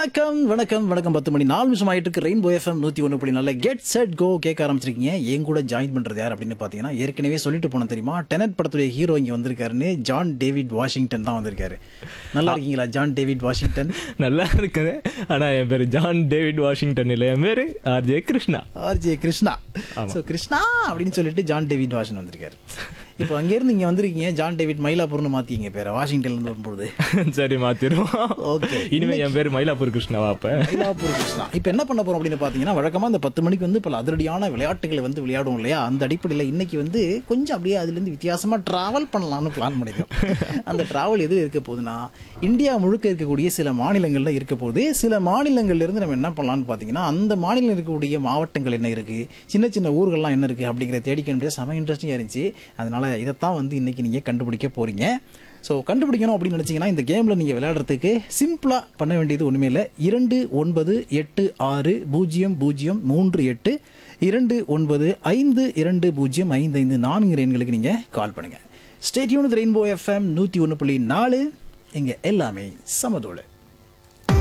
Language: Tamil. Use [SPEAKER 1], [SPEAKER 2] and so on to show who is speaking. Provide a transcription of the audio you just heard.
[SPEAKER 1] வணக்கம் வணக்கம் வணக்கம் பத்து மணி நாலு நிமிஷம் ஆயிட்டு இருக்கு ரெயின்போ எஃப்எம் நூத்தி ஒன்று புள்ளி நல்ல கெட் செட் கோ கேட்க ஆரம்பிச்சிருக்கீங்க என் கூட ஜாயின் பண்றது யார் அப்படின்னு பாத்தீங்கன்னா ஏற்கனவே சொல்லிட்டு போன தெரியுமா டெனட் படத்துடைய ஹீரோ இங்க வந்திருக்காருன்னு ஜான் டேவிட் வாஷிங்டன் தான் வந்திருக்காரு நல்லா இருக்கீங்களா ஜான் டேவிட் வாஷிங்டன்
[SPEAKER 2] நல்லா இருக்குது ஆனா என் பேரு ஜான் டேவிட் வாஷிங்டன் இல்ல என் பேரு RJ Krishna
[SPEAKER 1] RJ Krishna so Krishna அப்படின்னு சொல்லிட்டு ஜான் டேவிட் வாஷன் வந்திருக்காரு இப்போ அங்கேருந்து இங்கே வந்திருக்கீங்க ஜான் டேவிட் மயிலாப்பூர்னு மாற்றிங்க பேரை வாஷிங்டன்லேருந்து வரும்போது
[SPEAKER 2] சரி மாத்திருவோம்
[SPEAKER 1] Okay.
[SPEAKER 2] இனிமே என் பேரு மயிலாப்பூர் கிருஷ்ணாவா அப்ப
[SPEAKER 1] மயிலாப்பூர் கிருஷ்ணா இப்போ என்ன பண்ண போறோம் அப்படின்னு பார்த்தீங்கன்னா வழக்கமாக இந்த பத்து மணிக்கு வந்து பல அதிரடியான விளையாட்டுகளை வந்து விளையாடுவோம் இல்லையா அந்த அடிப்படையில் இன்னைக்கு வந்து கொஞ்சம் அப்படியே அதுலேருந்து வித்தியாசமாக ட்ராவல் பண்ணலாம்னு பிளான் பண்ணியிருக்கோம் அந்த ட்ராவல் எது இருக்க போகுதுன்னா இந்தியா முழுக்க இருக்கக்கூடிய சில மாநிலங்களில் இருக்க போகுது சில மாநிலங்கள்ல இருந்து நம்ம என்ன பண்ணலாம்னு பார்த்தீங்கன்னா அந்த மாநிலம் இருக்கக்கூடிய மாவட்டங்கள் என்ன இருக்கு சின்ன சின்ன ஊர்கள்லாம் என்ன இருக்கு அப்படிங்கிறத தேடிக்க செம இன்ட்ரெஸ்டிங்காக இருந்துச்சு அதனால இதைத்தான் வந்து இன்னைக்கு நீங்கள் கண்டுபிடிக்க போறீங்க ஸோ கண்டுபிடிக்கணும் அப்படின்னு நினச்சிங்கன்னா இந்த கேமில் நீங்கள் விளையாடுறதுக்கு சிம்பிளாக பண்ண வேண்டியது ஒன்றுமே இல்லை இரண்டு ஒன்பது எட்டு ஆறு பூஜ்ஜியம் பூஜ்ஜியம் மூன்று எட்டு இரண்டு ஒன்பது ஐந்து இரண்டு பூஜ்ஜியம் ஐந்து ஐந்து நான்கு எண்களுக்கு நீங்கள் கால் பண்ணுங்கள் ஸ்டேட்யூன் ரெயின்போ எஃப்எம் நூற்றி ஒன்று புள்ளி நாலு இங்கே எல்லாமே சமதோடு